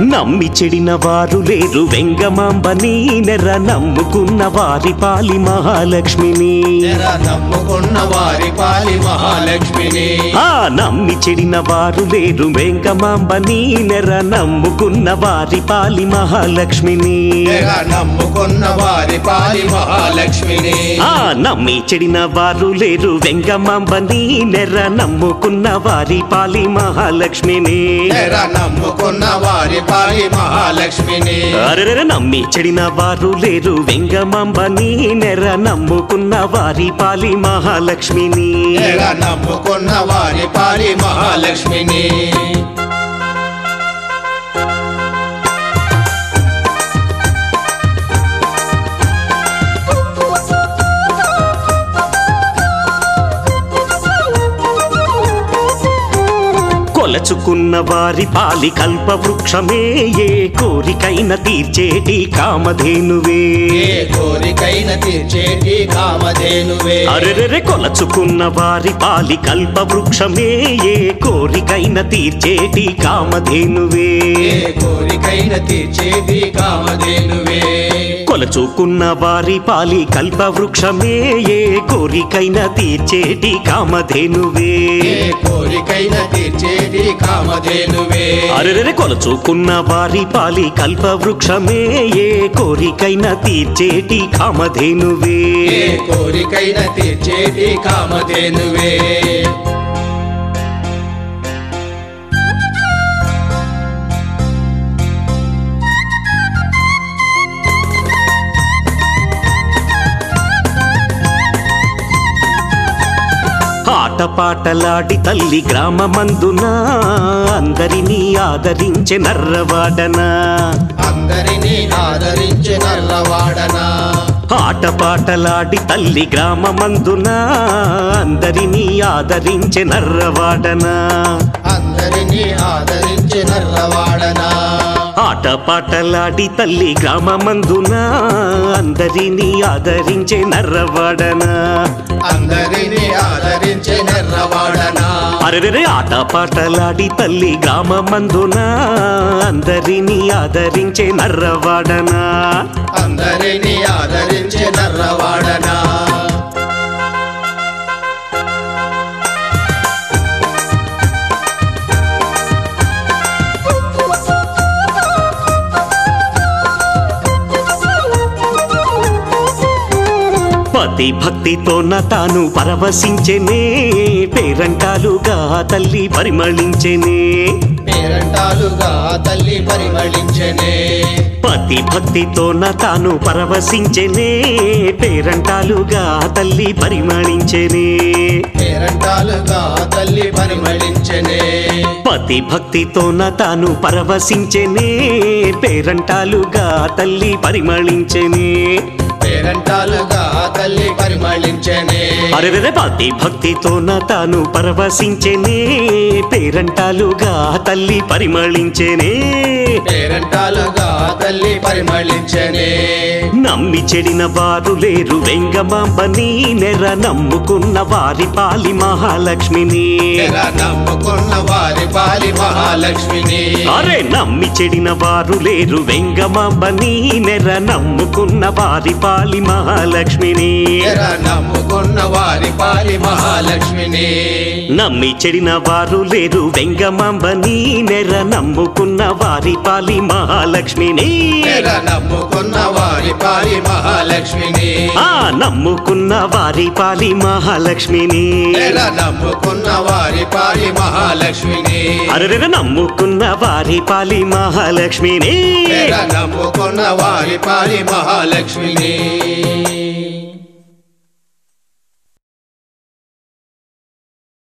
నమ్మి చెడిన వారు లేరు వెంగమాంబని నెర నమ్ముకున్న వారి పాలి మహాలక్ష్మిని తెర నమ్ముకున్న వారి పాలి మహాలక్ష్మిని ఆ నమ్మి చెడిన వారు లేరు వెంగమాంబని నెర నమ్ముకున్న వారి పాలి మహాలక్ష్మిని తెర నమ్ముకున్న వారి పాలి మహాలక్ష్మిని ఆ నమ్మి చెడిన వారు లేరు వెంగమాంబని నెర నమ్ముకున్న వారి పాలి మహాలక్ష్మిని తెర నమ్ముకున్న వారి పాలి మహాలక్ష్మిని అరెరెర నమ్మి చెడిన వారు లేరు వెంగమాంబని నెర నమ్ముకున్న వారి పాలి మహాలక్ష్మిని తెర నమ్ముకున్న వారి పాలి మహాలక్ష్మిని కొలచుకున్న వారి పాలి కల్ప వృక్షమే ఏ కోరికైన తీర్చేటి కామధేనువే ఏ కోరికైన తీర్చేటి కామధేనువే అరెరెరె కొలచుకున్న వారి పాలి కల్ప వృక్షమే ఏ కోరికైన తీర్చేటి కామధేనువే ఏ కోరికైన తీర్చేటి కామధేనువే కొలచుకున్న వారి పాలి కల్ప వృక్షమే ఏ కోరికైన తీర్చేటి కామధేనువే ఏ కోరికైన తీర్చేటి కామధేనువే అరెరెరె కొలచుకున్న వారి పాలి కల్ప వృక్షమే ఏ కోరికైన తీర్చేటి కామధేనువే ఏ కోరికైన తీర్చేటి కామధేనువే ఆటపాటలాడి తల్లి గ్రామమందున అందరినీ ఆదరించే నర్రవాడనా అందరినీ ఆదరించే నల్లవాడనా ఆటపాటలాడి తల్లి గ్రామమందున అందరినీ ఆదరించే నర్రవాడనా అందరినీ ఆదరించే నల్లవాడనా ఆటపాటలాడి తల్లి గ్రామమందున అందరినీ ఆదరించే నర్రవాడనా అందరినీ ఆదరించే నల్లవాడనా అరెరెరే ఆటపాటలాడి తల్లి గ్రామమందున అందరినీ ఆదరించే నర్రవాడనా అందరినీ ఆదరించే నల్లవాడనా పతి భక్తితోన తాను పరవశించెనే పేరంటాలుగా తల్లి పరిమళించెనే పేరంటాలుగా తల్లి పరిమళించనే పతి భక్తితోన తాను పరవశించెనే పేరంటాలుగా తల్లి పరిమళించెనే పేరంటాలుగా తల్లి పరిమళించనే పతి భక్తితోన తాను పరవశించెనే పేరంటాలుగా తల్లి పరిమళించెనే పేరంటాలుగా తల్లి పరిమళించనే అరెరెరె పతి భక్తితోన తాను పరవశించెనే పేరంటాలుగా తల్లి పరిమళించెనే పేరంటాలుగా తల్లి పరిమళించనే నమ్మి చెడిన వారు లేరు వెంగమాంబని నెర నమ్ముకున్న వారి పాలి మహాలక్ష్మిని తెర నమ్ముకున్న వారి పాలి మహాలక్ష్మిని అరే నమ్మి చెడిన వారు లేరు వెంగమాంబని నెర నమ్ముకున్న వారి పాలి మహాలక్ష్మిని తెర నమ్ముకున్న వారి పాలి మహాలక్ష్మిని నమ్మి చెడిన వారు లేరు వెంగమాంబని నెర నమ్ముకున్న వారి పాలి మహాలక్ష్మిని తెర నమ్ముకున్న వారి పాలి మహాలక్ష్మిని ఆ నమ్ముకున్న వారి పాలి మహాలక్ష్మిని తెర నమ్ముకున్న వారి పాలి మహాలక్ష్మిని అరెరెర నమ్ముకున్న వారి పాలి మహాలక్ష్మిని తెర నమ్ముకున్న వారి పాలి మహాలక్ష్మిని